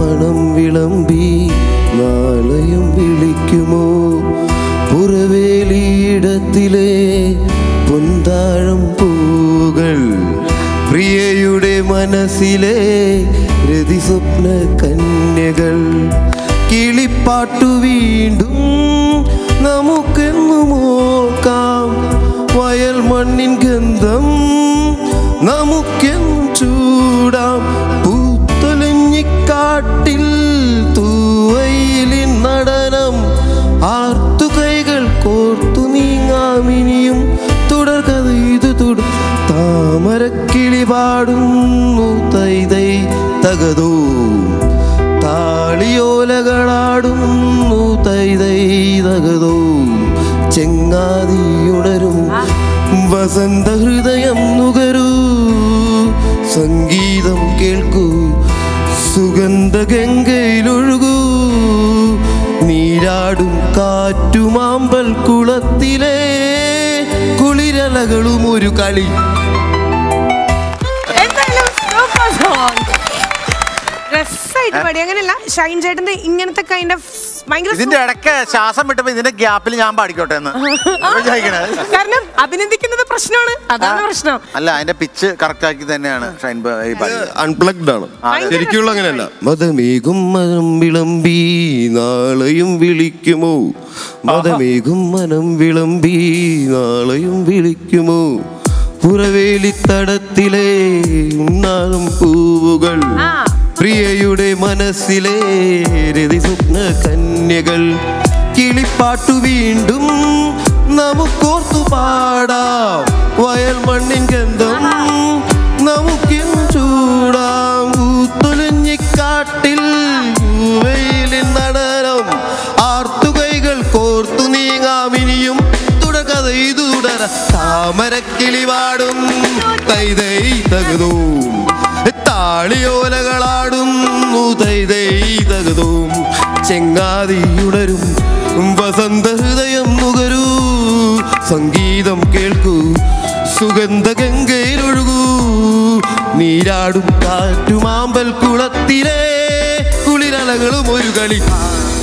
മണം വിളമ്പി നാളെയും വിളിക്കുമോ പുറവേലിയിടത്തിലെ പൊന്താഴം പൂകൾ പ്രിയയുടെ മനസ്സിലെ രതിസ്വപ്ന കന്യകൾ കിളിപ്പാട്ടു വീണ്ടും നമുക്കെന്നും ഓർക്കാം വയൽ മണ്ണിൻ ഗന്ധം നമുക്കെന്നും ചൂടാം പൂത്തൊലിഞ്ഞിക്കാട്ടിൽ തൂവയിലിൻ നടനം ആർത്തു കൈകൾ കോർത്തു നീങ്ങാമിനിയും തുടർകഥ ഇത് തുടർ താമരക്കിളി പാടുന്നു തൈ തൈ തകതോ താളിയോലകളാടുന്നു തൈ തൈ തകതോ ചെങ്ങാതിയുണരും വസന്ത ഹൃദയം നുകരൂ സംഗീതം കേൾക്കൂ സുഗന്ധ ഗംഗയിലൊഴുകൂ നീരാടും കാറ്റുമാമ്പൽ കുളത്തിലെ കുളിരലകളും ഒരു കളി എന്തായാലും super song. രസായിട്ട് പാടി അങ്ങനെയല്ല ഷൈൻ ചേട്ടന്റെ ഇങ്ങനത്തെ കൈൻഡ് ഓഫ് ഭയങ്കര ഇതിന്റെ ഇടയ്ക്ക് ശ്വാസം വിട്ടപ്പോ ഇതിന്റെ ഗ്യാപ്പിൽ ഞാൻ പാടിക്കോട്ടെ എന്ന് വിചാരിക്കണേ. കാരണം അഭിനന്ദിക്കുന്നത് പ്രശ്നമാണ് അതാണ് പ്രശ്നം അല്ല അതിന്റെ പിച്ച് കറക്റ്റ് ആക്കി തന്നെയാണ് ഷൈൻ ബോയ് പാടിയത് അൺപ്ലഗ്ഡ് ആണ് ഭയങ്കര ശരിക്കുള്ള അങ്ങനെയല്ല മതമേകും മനം വിളമ്പി നാളെയും വിളിക്കുമോ മതമേകും മനം വിളമ്പി നാളെയും വിളിക്കുമോ പുറവേലിത്തടത്തിലെ ഉണ്ണാനും പൂവുകൾ ആ. പ്രിയയുടെ മനസ്സിലെ രതി സ്വപ്ന കന്യകൾ കിളിപ്പാട്ടു വീണ്ടും നമുക്കോർത്തു പാടാം വയൽ മണ്ണിൻ ഗന്ധം നമുക്കിൻ ചൂടാം ഊത്തൊലിഞ്ഞിക്കാട്ടിൽ വെയിലിൻ നടനം ആർത്തുകൈകൾ കോർത്തു നീങ്ങാമിനിയും തുടർകഥ ഇത് തുടര താമരക്കിളി പാടും തൈ തൈ തകതൂം താളിയോലകളാടുന്നു തൈ തൈ തകതൂം ചെങ്ങാതിയുണരും വസന്ത ഹൃദയം നുകരൂ സംഗീതം കേൾക്കൂ സുഗന്ധ ഗംഗയിലൊഴുകൂ നീരാടും കാറ്റുമാമ്പൽ കുളത്തിലെ കുളിരലകളും ഒരു കളി